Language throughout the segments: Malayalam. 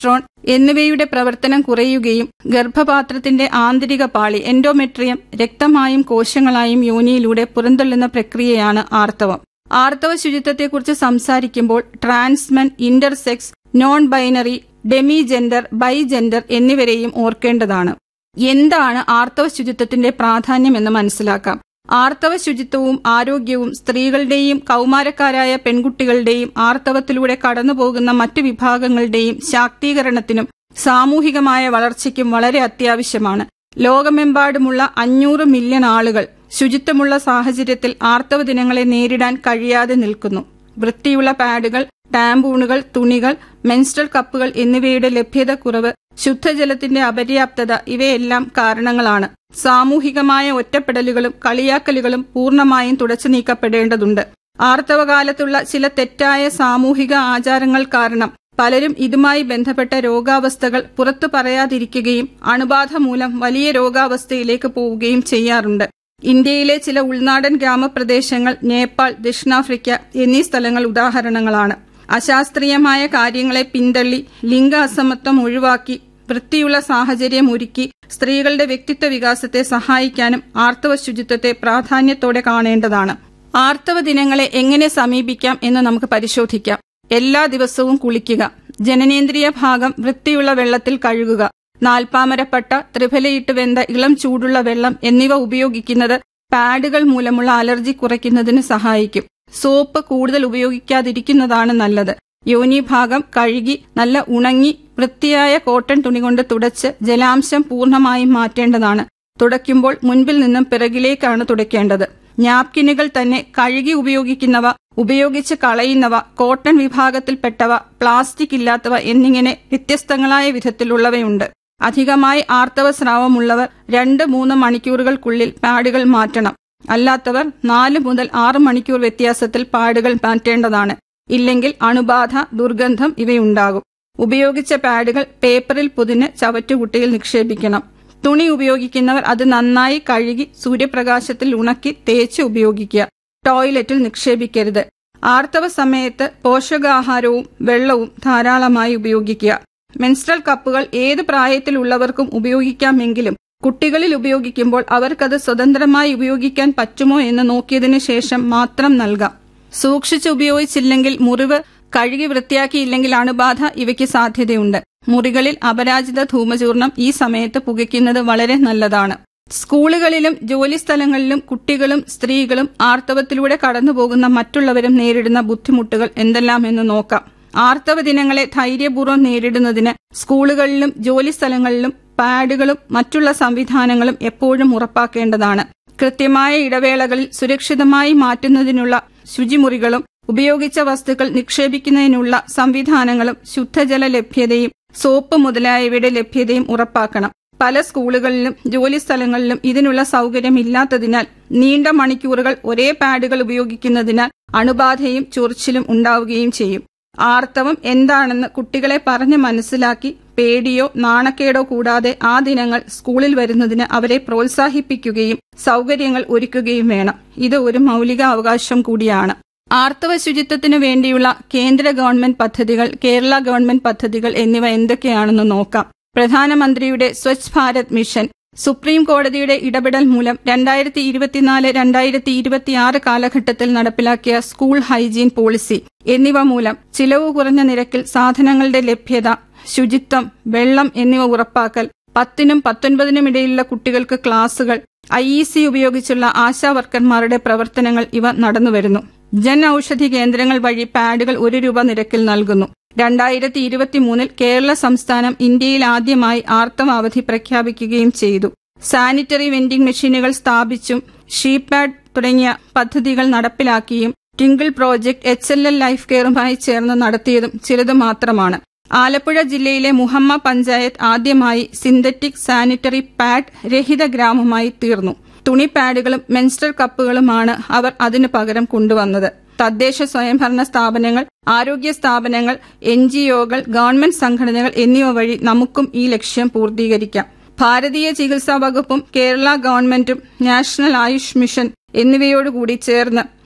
പ്രൊജസ്ട്രോൺ എന്നിവയുടെ പ്രവർത്തനം കുറയുകയും ഗർഭപാത്രത്തിന്റെ ആന്തരിക പാളി എൻഡോമെട്രിയം രക്തമായും കോശങ്ങളായും യോനിയിലൂടെ പുറന്തള്ളുന്ന പ്രക്രിയയാണ് ആർത്തവം ആർത്തവ ശുചിത്വത്തെക്കുറിച്ച് സംസാരിക്കുമ്പോൾ transmen intersex non binary demigender bigender എന്നിവരെയും ഓർക്കേണ്ടതാണ് എന്താണ് ആർത്തവ ശുചിത്വത്തിന്റെ പ്രാധാന്യം എന്ന് മനസ്സിലാക്കാം ആർത്തവ ശുചിത്വവും ആരോഗ്യവും സ്ത്രീകളുടെയും കൗമാരക്കാരായ പെൺകുട്ടികളുടെയും ആർത്തവത്തിലൂടെ കടന്നുപോകുന്ന മറ്റു വിഭാഗങ്ങളുടെയും ശാക്തീകരണത്തിനും സാമൂഹികമായ വളർച്ചയ്ക്കും വളരെ അത്യാവശ്യമാണ് ലോകമെമ്പാടുമുള്ള അഞ്ഞൂറ് മില്യൺ ആളുകൾ ശുചിത്വമുള്ള സാഹചര്യത്തിൽ ആർത്തവ ദിനങ്ങളെ നേരിടാൻ കഴിയാതെ നിൽക്കുന്നു വൃത്തിയുള്ള പാഡുകൾ ടാമ്പൂണുകൾ തുണികൾ മെൻസ്ട്രൽ കപ്പുകൾ എന്നിവയുടെ ലഭ്യത കുറവ് ശുദ്ധജലത്തിന്റെ അപര്യാപ്തത ഇവയെല്ലാം കാരണങ്ങളാണ് സാമൂഹികമായ ഒറ്റപ്പെടലുകളും കളിയാക്കലുകളും പൂർണ്ണമായും തുടച്ചു നീക്കപ്പെടേണ്ടതുണ്ട് ആർത്തവകാലത്തുള്ള ചില തെറ്റായ സാമൂഹിക ആചാരങ്ങൾ കാരണം പലരും ഇതുമായി ബന്ധപ്പെട്ട രോഗാവസ്ഥകൾ പുറത്തു പറയാതിരിക്കുകയും അണുബാധ മൂലം വലിയ രോഗാവസ്ഥയിലേക്ക് പോവുകയും ചെയ്യാറുണ്ട് ഇന്ത്യയിലെ ചില ഉൾനാടൻ ഗ്രാമപ്രദേശങ്ങൾ നേപ്പാൾ ദക്ഷിണാഫ്രിക്ക എന്നീ സ്ഥലങ്ങൾ ഉദാഹരണങ്ങളാണ് അശാസ്ത്രീയമായ കാര്യങ്ങളെ പിന്തള്ളി ലിംഗ അസമത്വം ഒഴിവാക്കി വൃത്തിയുള്ള സാഹചര്യം ഒരുക്കി സ്ത്രീകളുടെ വ്യക്തിത്വ വികാസത്തെ സഹായിക്കാനും ആർത്തവ ശുചിത്വത്തെ പ്രാധാന്യത്തോടെ കാണേണ്ടതാണ് ആർത്തവ ദിനങ്ങളെ എങ്ങനെ സമീപിക്കാം എന്ന് നമുക്ക് പരിശോധിക്കാം എല്ലാ ദിവസവും കുളിക്കുക ജനനേന്ദ്രിയ ഭാഗം വൃത്തിയുള്ള വെള്ളത്തിൽ കഴുകുക നാൽപ്പാമരപ്പട്ട ത്രിഫലയിട്ട് വെന്ത ഇളം ചൂടുള്ള വെള്ളം എന്നിവ ഉപയോഗിക്കുന്നത് പാഡുകൾ മൂലമുള്ള അലർജി കുറയ്ക്കുന്നതിന് സഹായിക്കും സോപ്പ് കൂടുതൽ ഉപയോഗിക്കാതിരിക്കുന്നതാണ് നല്ലത് യോനി ഭാഗം കഴുകി നല്ല ഉണങ്ങി വൃത്തിയായ കോട്ടൺ തുണി കൊണ്ട് തുടച്ച് ജലാംശം പൂർണ്ണമായും മാറ്റേണ്ടതാണ് തുടയ്ക്കുമ്പോൾ മുൻപിൽ നിന്നും പിറകിലേക്കാണ് തുടയ്ക്കേണ്ടത് നാപ്കിനുകൾ തന്നെ കഴുകി ഉപയോഗിക്കുന്നവ ഉപയോഗിച്ച് കളയുന്നവ കോട്ടൺ വിഭാഗത്തിൽപ്പെട്ടവ പ്ലാസ്റ്റിക് ഇല്ലാത്തവ എന്നിങ്ങനെ വ്യത്യസ്തങ്ങളായ വിധത്തിലുള്ളവയുണ്ട് അധികമായി ആർത്തവ സ്രാവമുള്ളവർ രണ്ട് മൂന്ന് മണിക്കൂറുകൾക്കുള്ളിൽ പാഡുകൾ മാറ്റണം അല്ലാത്തവർ നാല് മുതൽ ആറ് മണിക്കൂർ വ്യത്യാസത്തിൽ പാഡുകൾ മാറ്റേണ്ടതാണ് ഇല്ലെങ്കിൽ അണുബാധ ദുർഗന്ധം ഇവയുണ്ടാകും ഉപയോഗിച്ച പാഡുകൾ പേപ്പറിൽ പൊതിന് ചവറ്റുകുട്ടിയിൽ നിക്ഷേപിക്കണം തുണി ഉപയോഗിക്കുന്നവർ അത് നന്നായി കഴുകി സൂര്യപ്രകാശത്തിൽ ഉണക്കി തേച്ച് ഉപയോഗിക്കുക ടോയ്ലറ്റിൽ നിക്ഷേപിക്കരുത് ആർത്തവ സമയത്ത് പോഷകാഹാരവും വെള്ളവും ധാരാളമായി ഉപയോഗിക്കുക മെൻസ്ട്രൽ കപ്പുകൾ ഏത് പ്രായത്തിലുള്ളവർക്കും ഉപയോഗിക്കാമെങ്കിലും കുട്ടികളിൽ ഉപയോഗിക്കുമ്പോൾ അവർക്കത് സ്വതന്ത്രമായി ഉപയോഗിക്കാൻ പറ്റുമോ എന്ന് നോക്കിയതിനു ശേഷം മാത്രം നൽകാം സൂക്ഷിച്ച് ഉപയോഗിച്ചില്ലെങ്കിൽ മുറിവ് കഴുകി വൃത്തിയാക്കിയില്ലെങ്കിൽ അണുബാധ ഇവയ്ക്ക് സാധ്യതയുണ്ട് മുറികളിൽ അപരാജിത ധൂമചൂർണം ഈ സമയത്ത് പുകയ്ക്കുന്നത് വളരെ നല്ലതാണ് സ്കൂളുകളിലും ജോലിസ്ഥലങ്ങളിലും കുട്ടികളും സ്ത്രീകളും ആർത്തവത്തിലൂടെ കടന്നുപോകുന്ന മറ്റുള്ളവരും നേരിടുന്ന ബുദ്ധിമുട്ടുകൾ എന്തെല്ലാമെന്ന് നോക്കാം ആർത്തവ ദിനങ്ങളെ ധൈര്യപൂർവ്വം നേരിടുന്നതിന് സ്കൂളുകളിലും ജോലിസ്ഥലങ്ങളിലും പാഡുകളും മറ്റുള്ള സംവിധാനങ്ങളും എപ്പോഴും ഉറപ്പാക്കേണ്ടതാണ് കൃത്യമായ ഇടവേളകളിൽ സുരക്ഷിതമായി മാറ്റുന്നതിനുള്ള ശുചിമുറികളും ഉപയോഗിച്ച വസ്തുക്കൾ നിക്ഷേപിക്കുന്നതിനുള്ള സംവിധാനങ്ങളും ശുദ്ധജല ലഭ്യതയും സോപ്പ് മുതലായവയുടെ ലഭ്യതയും ഉറപ്പാക്കണം പല സ്കൂളുകളിലും ജോലിസ്ഥലങ്ങളിലും ഇതിനുള്ള സൗകര്യമില്ലാത്തതിനാൽ നീണ്ട മണിക്കൂറുകൾ ഒരേ പാഡുകൾ ഉപയോഗിക്കുന്നതിനാൽ അണുബാധയും ചൊറിച്ചിലും ഉണ്ടാവുകയും ചെയ്യും ആർത്തവം എന്താണെന്ന് കുട്ടികളെ പറഞ്ഞ് മനസ്സിലാക്കി പേടിയോ നാണക്കേടോ കൂടാതെ ആ ദിനങ്ങൾ സ്കൂളിൽ വരുന്നതിന് അവരെ പ്രോത്സാഹിപ്പിക്കുകയും സൗകര്യങ്ങൾ ഒരുക്കുകയും വേണം ഇത് ഒരു മൗലിക അവകാശം കൂടിയാണ് ആർത്തവ ശുചിത്വത്തിനു വേണ്ടിയുള്ള കേന്ദ്ര ഗവൺമെന്റ് പദ്ധതികൾ കേരള ഗവൺമെന്റ് പദ്ധതികൾ എന്നിവ എന്തൊക്കെയാണെന്ന് നോക്കാം പ്രധാനമന്ത്രിയുടെ സ്വച്ഛ് ഭാരത് മിഷൻ സുപ്രീം കോടതിയുടെ ഇടപെടൽ മൂലം രണ്ടായിരത്തി ഇരുപത്തിനാല് രണ്ടായിരത്തി ഇരുപത്തിയാറ് കാലഘട്ടത്തിൽ നടപ്പിലാക്കിയ സ്കൂൾ ഹൈജീൻ പോളിസി എന്നിവ മൂലം ചിലവ് കുറഞ്ഞ നിരക്കിൽ സാധനങ്ങളുടെ ലഭ്യത ശുചിത്വം വെള്ളം എന്നിവ ഉറപ്പാക്കൽ പത്തിനും പത്തൊൻപതിനും ഇടയിലുള്ള കുട്ടികൾക്ക് ക്ലാസുകൾ ഐ ഇ സി ഉപയോഗിച്ചുള്ള ആശാ വർക്കർമാരുടെ പ്രവർത്തനങ്ങൾ ഇവ നടന്നുവരുന്നു ജൻ ഔഷധി കേന്ദ്രങ്ങൾ വഴി പാഡുകൾ ഒരു രൂപ നിരക്കിൽ നൽകുന്നു രണ്ടായിരത്തി ഇരുപത്തിമൂന്നിൽ കേരള സംസ്ഥാനം ഇന്ത്യയിൽ ആദ്യമായി ആർത്തവ അവധി പ്രഖ്യാപിക്കുകയും ചെയ്തു സാനിറ്ററി വെൻഡിംഗ് മെഷീനുകൾ സ്ഥാപിച്ചും ഷീപാഡ് തുടങ്ങിയ പദ്ധതികൾ നടപ്പിലാക്കിയും Thinkal project H L L life കെയറുമായി ചേർന്ന് നടത്തിയതും ചിലത് മാത്രമാണ് ആലപ്പുഴ ജില്ലയിലെ മുഹമ്മ പഞ്ചായത്ത് ആദ്യമായി സിന്തറ്റിക് സാനിറ്ററി പാഡ് രഹിത ഗ്രാമമായി തീർന്നു തുണി പാഡുകളും മെൻസ്ട്രൽ കപ്പുകളുമാണ് അവർ അതിനു പകരം കൊണ്ടുവന്നത് തദ്ദേശ സ്വയംഭരണ സ്ഥാപനങ്ങൾ ആരോഗ്യ സ്ഥാപനങ്ങൾ എൻ ജിഒകൾ ഗവൺമെന്റ് സംഘടനകൾ എന്നിവ വഴി നമുക്കും ഈ ലക്ഷ്യം പൂർത്തീകരിക്കാം ഭാരതീയ ചികിത്സാ വകുപ്പും കേരള ഗവൺമെന്റും നാഷണൽ ആയുഷ് മിഷൻ എന്നിവയോടുകൂടി ചേർന്ന്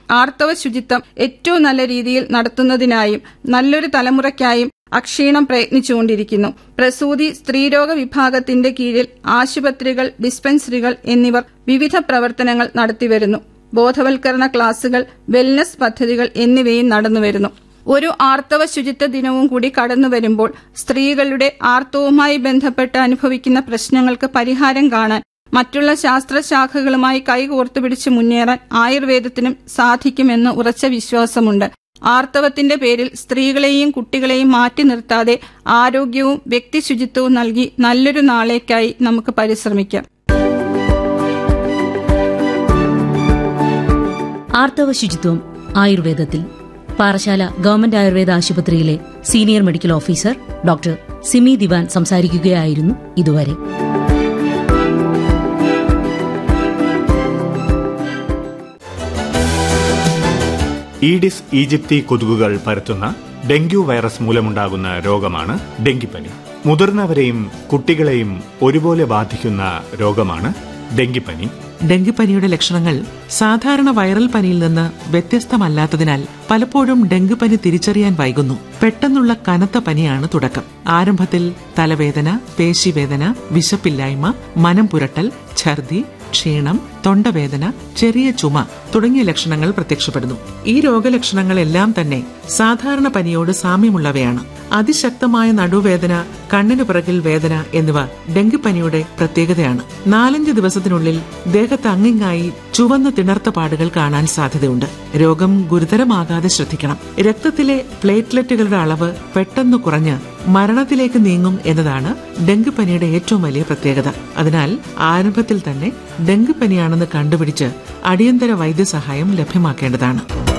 ആർത്തവ ശുചിത്വം ഏറ്റവും നല്ല രീതിയിൽ നടത്തുന്നതിനായും നല്ലൊരു തലമുറയ്ക്കായും അക്ഷീണം പ്രയത്നിച്ചുകൊണ്ടിരിക്കുന്നു പ്രസൂതി സ്ത്രീരോഗ വിഭാഗത്തിന്റെ കീഴിൽ ആശുപത്രികൾ ഡിസ്പെൻസറികൾ എന്നിവർ വിവിധ പ്രവർത്തനങ്ങൾ നടത്തിവരുന്നു ബോധവൽക്കരണ ക്ലാസുകൾ വെൽനസ് പദ്ധതികൾ എന്നിവയും നടന്നുവരുന്നു ഒരു ആർത്തവ ശുചിത്വ ദിനവും കൂടി കടന്നു വരുമ്പോൾ സ്ത്രീകളുടെ ആർത്തവുമായി ബന്ധപ്പെട്ട് അനുഭവിക്കുന്ന പ്രശ്നങ്ങൾക്ക് പരിഹാരം കാണാൻ മറ്റുള്ള ശാസ്ത്രശാഖകളുമായി കൈകോർത്തു പിടിച്ച് മുന്നേറാൻ ആയുർവേദത്തിനും സാധിക്കുമെന്ന് ഉറച്ച വിശ്വാസമുണ്ട് ആർത്തവത്തിന്റെ പേരിൽ സ്ത്രീകളെയും കുട്ടികളെയും മാറ്റി നിർത്താതെ ആരോഗ്യവും വ്യക്തിശുചിത്വവും നൽകി നല്ലൊരു നാളേക്കായി നമുക്ക് പരിശ്രമിക്കാം ആർത്തവ ശുചിത്വം ആയുർവേദത്തിൽ പാറശാല ഗവൺമെന്റ് ആയുർവേദ ആശുപത്രിയിലെ senior medical officer doctor Simi Diwan സംസാരിക്കുകയായിരുന്നു ഇതുവരെ ഈഡിസ് ഈജിപ്തി കൊതുകുകൾ പരത്തുന്ന ഡെങ്കു വൈറസ് മൂലമുണ്ടാകുന്ന രോഗമാണ് ഡെങ്കിപ്പനി മുതിർന്നവരെയും കുട്ടികളെയും ഒരുപോലെ ബാധിക്കുന്ന രോഗമാണ് ഡെങ്കിപ്പനി ഡെങ്കിപ്പനിയുടെ ലക്ഷണങ്ങൾ സാധാരണ വൈറൽ പനിയിൽ നിന്ന് വ്യത്യസ്തമല്ലാത്തതിനാൽ പലപ്പോഴും ഡെങ്കിപ്പനി തിരിച്ചറിയാൻ വൈകുന്നു പെട്ടെന്നുള്ള കനത്ത പനിയാണ് തുടക്കം ആരംഭത്തിൽ തലവേദന പേശിവേദന വിശപ്പില്ലായ്മ മനം പുരട്ടൽ ഛർദി ക്ഷീണം തൊണ്ടവേദന ചെറിയ ചുമ തുടങ്ങിയ ലക്ഷണങ്ങൾ പ്രത്യക്ഷപ്പെടുന്നു ഈ രോഗലക്ഷണങ്ങളെല്ലാം തന്നെ സാധാരണ പനിയോട് സാമ്യമുള്ളവയാണ് അതിശക്തമായ നടുവേദന കണ്ണിനു പിറകിൽ വേദന എന്നിവ ഡെങ്കിപ്പനിയുടെ പ്രത്യേകതയാണ് നാലഞ്ച് ദിവസത്തിനുള്ളിൽ ദേഹത്ത് അങ്ങിങ്ങായി ചുവന്ന തിണർത്ത പാടുകൾ കാണാൻ സാധ്യതയുണ്ട് രോഗം ഗുരുതരമാകാതെ ശ്രദ്ധിക്കണം രക്തത്തിലെ പ്ലേറ്റ്ലെറ്റുകളുടെ അളവ് പെട്ടെന്ന് കുറഞ്ഞ് മരണത്തിലേക്ക് നീങ്ങും എന്നതാണ് ഡെങ്കിപ്പനിയുടെ ഏറ്റവും വലിയ പ്രത്യേകത അതിനാൽ ആരംഭത്തിൽ തന്നെ ഡെങ്കിപ്പനിയാണെന്ന് കണ്ടുപിടിച്ച് അടിയന്തര വൈദ്യസഹായം ലഭ്യമാക്കേണ്ടതാണ്